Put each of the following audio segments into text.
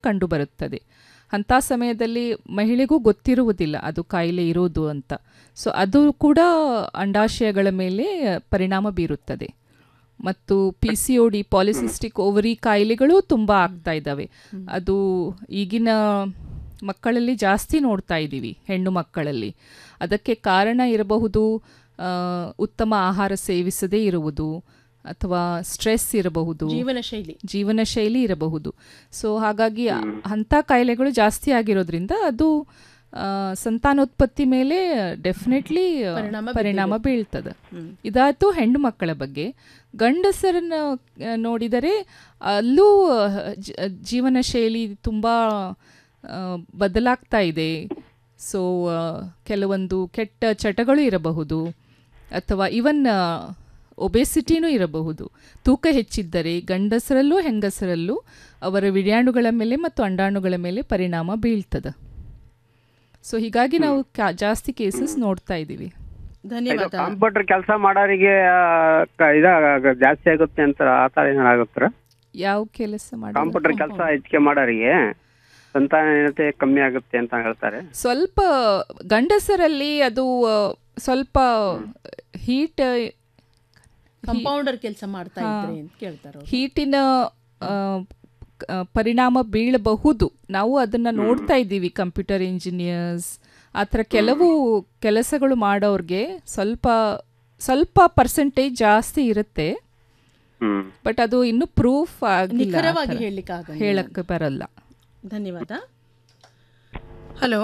ಕಂಡುಬರುತ್ತದೆ ಅಂಥ ಸಮಯದಲ್ಲಿ ಮಹಿಳೆಗೂ ಗೊತ್ತಿರುವುದಿಲ್ಲ ಅದು ಕಾಯಿಲೆ ಇರೋದು ಅಂತ ಸೊ ಅದು ಕೂಡ ಅಂಡಾಶಯಗಳ ಮೇಲೆ ಪರಿಣಾಮ ಬೀರುತ್ತದೆ ಮತ್ತು P C O D polycystic ovary ಕಾಯಿಲೆಗಳು ತುಂಬ ಆಗ್ತಾ ಇದ್ದಾವೆ ಅದು ಈಗಿನ ಮಕ್ಕಳಲ್ಲಿ ಜಾಸ್ತಿ ನೋಡ್ತಾ ಇದ್ದೀವಿ ಹೆಣ್ಣು ಮಕ್ಕಳಲ್ಲಿ ಅದಕ್ಕೆ ಕಾರಣ ಇರಬಹುದು ಆ, ಉತ್ತಮ ಆಹಾರ ಸೇವಿಸದೇ ಇರುವುದು ಅಥವಾ ಸ್ಟ್ರೆಸ್ ಇರಬಹುದು ಜೀವನ ಶೈಲಿ ಜೀವನ ಶೈಲಿ ಇರಬಹುದು ಸೊ ಹಾಗಾಗಿ ಅಂಥ ಕಾಯಿಲೆಗಳು ಜಾಸ್ತಿ ಆಗಿರೋದ್ರಿಂದ ಅದು ಆ, ಸಂತಾನೋತ್ಪತ್ತಿ ಮೇಲೆ ಡೆಫಿನೆಟ್ಲಿ ಪರಿಣಾಮ ಪರಿಣಾಮ ಬೀಳ್ತದೆ ಇದಾಯ್ತು ಹೆಣ್ಣು ಮಕ್ಕಳ ಬಗ್ಗೆ ಗಂಡಸರನ್ನ ಆ, ನೋಡಿದರೆ ಅಲ್ಲೂ ಆ, ಜ- ಜೀವನ ಶೈಲಿ ತುಂಬ ಆ, ಬದಲಾಗ್ತಾ ಇದೆ ಸೊ ಕೆಲವೊಂದು ಕೆಟ್ಟ ಚಟಗಳು ಇರಬಹುದು ಅಥವಾ ಇವನ್ ಒಬೆಸಿಟಿನೂ ಇರಬಹುದು ತೂಕ ಹೆಚ್ಚಿದ್ದರೆ ಗಂಡಸರಲ್ಲೂ ಹೆಂಗಸರಲ್ಲೂ ಅವರ ವಿಡ್ಯಾಣುಗಳ ಮೇಲೆ ಮತ್ತು ಅಂಡಾಣುಗಳ ಮೇಲೆ ಪರಿಣಾಮ ಬೀಳ್ತದೆ ಸೊ ಹೀಗಾಗಿ ನಾವು ಕಾ- ಜಾಸ್ತಿ ಕೇಸಸ್ ನೋಡ್ತಾ ಇದ್ದೀವಿ ಧನ್ಯವಾದ ಕಂಪ್ಯೂಟರ್ ಕೆಲಸ ಮಾಡೋರಿಗೆ ಇದ ಜಾಸ್ತಿ ಆಗುತ್ತೆ ಅಂತ ಆ ಥರ ಏನಾಗುತ್ತರ ಯಾವ ಕೆಲಸ ಮಾಡಿ ಕಂಪ್ಯೂಟರ್ ಕೆಲಸ ಹೆಚ್ಚಿಗೆ ಮಾಡೋರಿಗೆ ಸಂತಾನತೆ ಕಮ್ಮಿ ಆಗುತ್ತೆ ಅಂತ ಹೇಳ್ತಾರೆ ಸ್ವಲ್ಪ ಗಂಡಸರಲ್ಲಿ ಅದು ಆ, ಸ್ವಲ್ಪ ಹೀಟ್ ಕಂಪೌಂಡರ್ ಕೆಲಸ ಮಾಡ್ತಾ ಇದ್ರೆ ಅಂತ ಕೇಳ್ತಾರ ಅವ್ರು. ಹೀಟಿನ ಆ, ಕ- ಆ, ಪರಿಣಾಮ ಬೀಳಬಹುದು ನಾವು ಅದನ್ನ ನೋಡ್ತಾ ಇದ್ದೀವಿ ಕಂಪ್ಯೂಟರ್ ಇಂಜಿನಿಯರ್ಸ್ ಆ ಥರ ಕೆಲವು ಕೆಲಸಗಳು ಮಾಡೋರ್ಗೆ ಸ್ವಲ್ಪ ಸ್ವಲ್ಪ ಪರ್ಸೆಂಟೇಜ್ ಜಾಸ್ತಿ ಇರುತ್ತೆ ಹ್ಮ್ ಬಟ್ ಅದು ಇನ್ನೂ ಪ್ರೂಫ್ ಆಗಿಲ್ಲ ಆ ನಿಖರವಾಗಿ ಥರ. ಹೇಳಲಿಕ್ಕಾಗಲ್ಲ ಹೇಳಕ್ಕೆ ಬರಲ್ಲ ಧನ್ಯವಾದ hello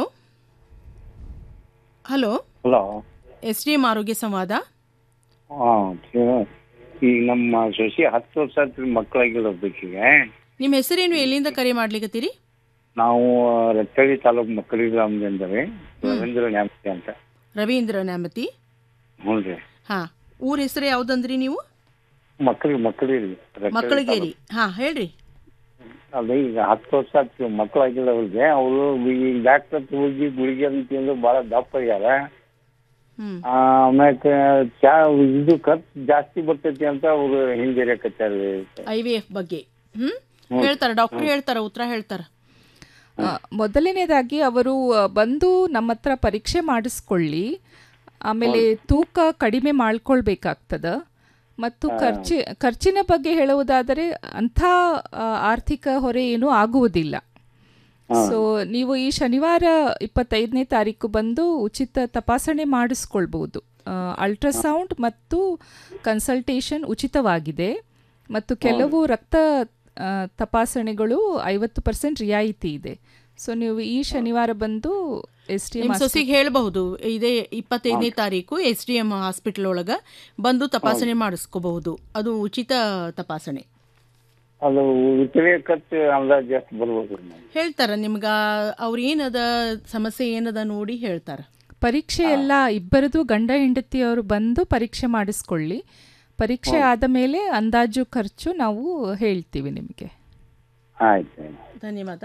hello hello S D M ಆರೋಗ್ಯ ಸಂವಾದ ಹಾಂ ಈಗ ನಮ್ಮ ಸೊಸೆ ಹತ್ತು ವರ್ಷ ಆತ್ರಿ ಮಕ್ಕಳಾಗಿಲ್ಲ ಒಬ್ಬಾಕಿಗೆ ನಿಮ್ಮ ಹೆಸರೇನು ಎಲ್ಲಿಂದ ಕರೆ ಮಾಡ್ಲಿಕತ್ತೀರಿ ನಾವು ರಟ್ಟಳ್ಳಿ ತಾಲೂಕು ಮಕ್ಕಳಿ ಗ್ರಾಮದಿಂದ ರೀ ರವೀಂದ್ರ ನ್ಯಾಮತಿ ಅಂತ ರವೀಂದ್ರ ನ್ಯಾಮತಿ ಹ್ಞೂ ರೀ ಹಾ ಊರ ಹೆಸರು ಯಾವ್ದಂದ್ರಿ ನೀವು ಮಕ್ಕಳಿಗೆ ಮಕ್ಕಳಿ ರೀ ರಟ್ಟಳ್ಳಿ ಮಕ್ಕಳಿಗೇರಿ ಹಾ ಹೇಳ್ರಿ ತಾಲೂಕು. ಅದೇ ಈಗ ಹತ್ತು ವರ್ಷ ಆತ್ರಿ ಮಕ್ಕಳಾಗಿಲ್ಲ ಅವ್ರಿಗೆ ಅವರು ಈಗ ಡಾಕ್ಟರ್ ಹತ್ರ ಹೋಗಿ ಗುಳಿಗೆ ಅಂತ ತಿಂದು ಭಾಳ ದಪ್ಪ ಆಗ್ಯಾರ ಹ್ಮ್ ಆಮ್ಯಾಕ ಚಾ ಇದು ಖರ್ಚು ಜಾಸ್ತಿ ಬರ್ತೈತಿ ಅಂತ ಅವರು ಹಿಂಜರಿಯಕತ್ತಾರ ಐ ವಿ ಎಫ್ ಬಗ್ಗೆ ಹ್ಮ್ ಹೇಳ್ತಾರ ಡಾಕ್ಟರ್ ಹೇಳ್ತಾರ ಉತ್ತರ ಹೇಳ್ತಾರ ಆ, ಮೊದಲನೇದಾಗಿ ಅವರು ಆ, ಬಂದು ನಮ್ಮ ಹತ್ರ ಪರೀಕ್ಷೆ ಮಾಡಿಸ್ಕೊಳ್ಳಿ ಆಮೇಲೆ ತೂಕ ಕಡಿಮೆ ಮಾಡ್ಕೊಳ್ಬೇಕಾಗ್ತದ ಮತ್ತು ಖರ್ಚಿ ಖರ್ಚಿನ ಬಗ್ಗೆ ಹೇಳುವುದಾದರೆ ಅಂಥ ಆ, ಆರ್ಥಿಕ ಹೊರೆ ಏನೂ ಆಗುವುದಿಲ್ಲ ಸೊ ನೀವು ಈ ಶನಿವಾರ ಇಪ್ಪತ್ತೈದನೇ ತಾರೀಕು ಬಂದು ಉಚಿತ ತಪಾಸಣೆ ಮಾಡಿಸ್ಕೊಳ್ಬೋದು ಅಲ್ಟ್ರಾಸೌಂಡ್ ಮತ್ತು ಕನ್ಸಲ್ಟೇಷನ್ ಉಚಿತವಾಗಿದೆ ಮತ್ತು ಕೆಲವು ರಕ್ತ ಆ, ತಪಾಸಣೆಗಳು ಐವತ್ತು ಪರ್ಸೆಂಟ್ ರಿಯಾಯಿತಿ ಇದೆ ಸೊ ನೀವು ಈ ಶನಿವಾರ ಬಂದು ಎಸ್ ಟಿ ನಿಮ್ ಸೊಸಿಗೆ ಹೇಳಬಹುದು ಇದೇ ಇಪ್ಪತ್ತೈದನೇ ತಾರೀಕು ಎಸ್ ಡಿ ಎಂ ಹಾಸ್ಪಿಟಲ್ ಒಳಗ ಬಂದು ತಪಾಸಣೆ ಮಾಡಿಸ್ಕೋಬಹುದು ಅದು ಉಚಿತ ತಪಾಸಣೆ ಅದು ಉತ್ತರೇ ಖರ್ಚು ಅಂದಾಜು ಎಷ್ಟು ಬರ್ಬೋದು ರೀ ನಮ್ಗೆ? ಹೇಳ್ತಾರ ನಿಮ್ಗ ಅವ್ರ ಏನದ ಸಮಸ್ಯೆ ಏನದ ನೋಡಿ ಹೇಳ್ತಾರ ಪರೀಕ್ಷೆ ಎಲ್ಲ ಇಬ್ಬರದು ಗಂಡ ಹೆಂಡತಿಯವರು ಬಂದು ಪರೀಕ್ಷೆ ಮಾಡಿಸ್ಕೊಳ್ಳಿ ಪರೀಕ್ಷೆ ಆದ ಮೇಲೆ ಅಂದಾಜು ಖರ್ಚು ನಾವು ಹೇಳ್ತೀವಿ ನಿಮಗೆ ಆಯ್ತು ಆಯ್ತು ಧನ್ಯವಾದ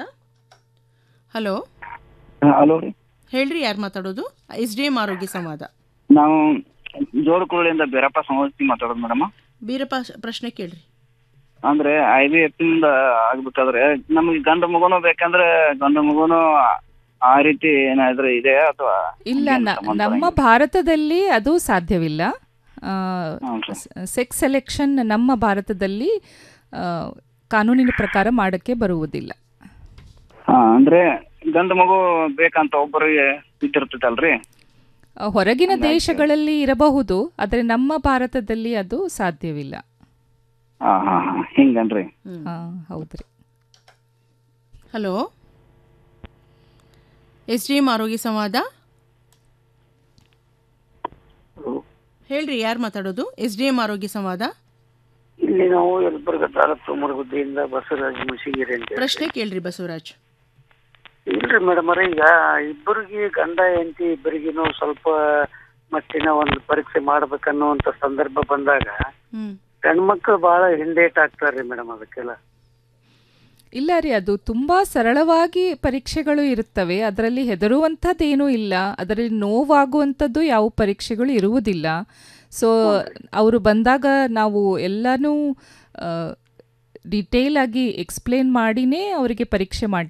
ಹಲೋ ಹಲೋ ರೀ ಹೇಳ್ರಿ ಯಾರು ಮಾತಾಡೋದು ಎಸ್ ಡಿ ಎಂ ಆರೋಗ್ಯ ಸಂವಾದ ನಾವು ಜೋಡಕುರಳಿಯಿಂದ ಬೇರಪ್ಪ ಸಮಸ್ತಿ ಮಾತಾಡೋದು ಮೇಡಮ್ ಬೀರಪ್ಪ ಪ್ರಶ್ನೆ ಕೇಳ್ರಿ ಅಂದ್ರೆ ಐ ವಿ ಎಫ್ ಇಂದ ಆಗ್ಬೇಕಾದ್ರೆ ನಮಗೆ ಗಂಡು ಮಗುನು ಬೇಕಂದ್ರೆ ಗಂಡು ಮಗುನು ಆ ರೀತಿ ಏನಾದ್ರು ಇದೆ ಅಥವಾ ಇಲ್ಲ ಹಂಗೇನ್ ನ- ಸಂಬಂಧ ನಮ್ಮ ಇಲ್ಲ? ಭಾರತದಲ್ಲಿ ಅದು ಸಾಧ್ಯವಿಲ್ಲ ಹ್ಞೂ ಸರ್. ಸೆಕ್ಸ್ ಸೆಲೆಕ್ಷನ್ ನಮ್ಮ ಭಾರತದಲ್ಲಿ ಆ, ಕಾನೂನಿನ ಪ್ರಕಾರ ಮಾಡೋಕ್ಕೆ ಬರುವುದಿಲ್ಲ ಹಾ ಅಂದ್ರೆ ಗಂಡು ಮಗು ಬೇಕಂತ ಒಬ್ಬರಿಗೆ ಇದ್ದಿರ್ತೈತಲ್ರಿ ಆ, ಹೊರಗಿನ ದೇಶಗಳಲ್ಲಿ ಇರಬಹುದು ಆದರೆ ನಮ್ಮ ಭಾರತದಲ್ಲಿ ಅದು ಸಾಧ್ಯವಿಲ್ಲ ಹಾ ಹಾ ಹಾ ಹಿಂಗನ್ರಿ ಆ, ಹೌದ್ರಿ ಹಲೋ ಎಸ್ ಡಿ ಎಂ ಆರೋಗ್ಯ ಸಂವಾದ ಹೇಳ್ರಿ ಯಾರು ಮಾತಾಡೋದು ಎಸ್ ಡಿ ಎಂ ಆರೋಗ್ಯ ಸಂವಾದ ಇಲ್ಲಿ ನಾವು ಯಲಬುರ್ಗ ತಾಲೂಕು ಮುರುಗುದ್ದಿಯಿಂದ ಬಸವರಾಜ್ ಮುಸಿಗಿರಿ ಅಂತ ಹೇಳಿ. ಪ್ರಶ್ನೆ ಕೇಳ್ರಿ ಬಸವರಾಜ್ ಇಲ್ರಿ ಮೇಡಮ್ ಈಗ ಇಬ್ಬರಿಗೆ ಗಂಡ ಹೆಂಡತಿ ಇಬ್ಬರಿಗಿನೂ ಸ್ವಲ್ಪ ಮಟ್ಟಿನ ಒಂದು ಪರೀಕ್ಷೆ ಮಾಡ್ಬೇಕನ್ನುವಂತ ಸಂದರ್ಭ ಬಂದಾಗ ಹ್ಮ್ ಹೆಣ್ಮಕ್ಳು ಬಹಳ ಹಿಂದೇಟ್ ಆಗ್ತಾರ್ರಿ ಮೇಡಮ್ ಅದಕ್ಕೆಲ್ಲ ಇಲ್ಲ ರೀ ಅದು ತುಂಬ ಸರಳವಾಗಿ ಪರೀಕ್ಷೆಗಳು ಇರುತ್ತವೆ ಅದರಲ್ಲಿ ಹೆದರುವಂಥದ್ದೇನೂ ಇಲ್ಲ ಅದರಲ್ಲಿ ನೋವಾಗುವಂಥದ್ದು ಯಾವ ಪರೀಕ್ಷೆಗಳು ಇರುವುದಿಲ್ಲ ಸೊ ಅವರು ಬಂದಾಗ ನಾವು ಎಲ್ಲನೂ ಆ, ಡಿಟೇಲ್ ಆಗಿ ಎಕ್ಸ್ಪ್ಲೇನ್ ಮಾಡಿನೇ ಅವರಿಗೆ ಪರೀಕ್ಷೆ ಮಾಡಿ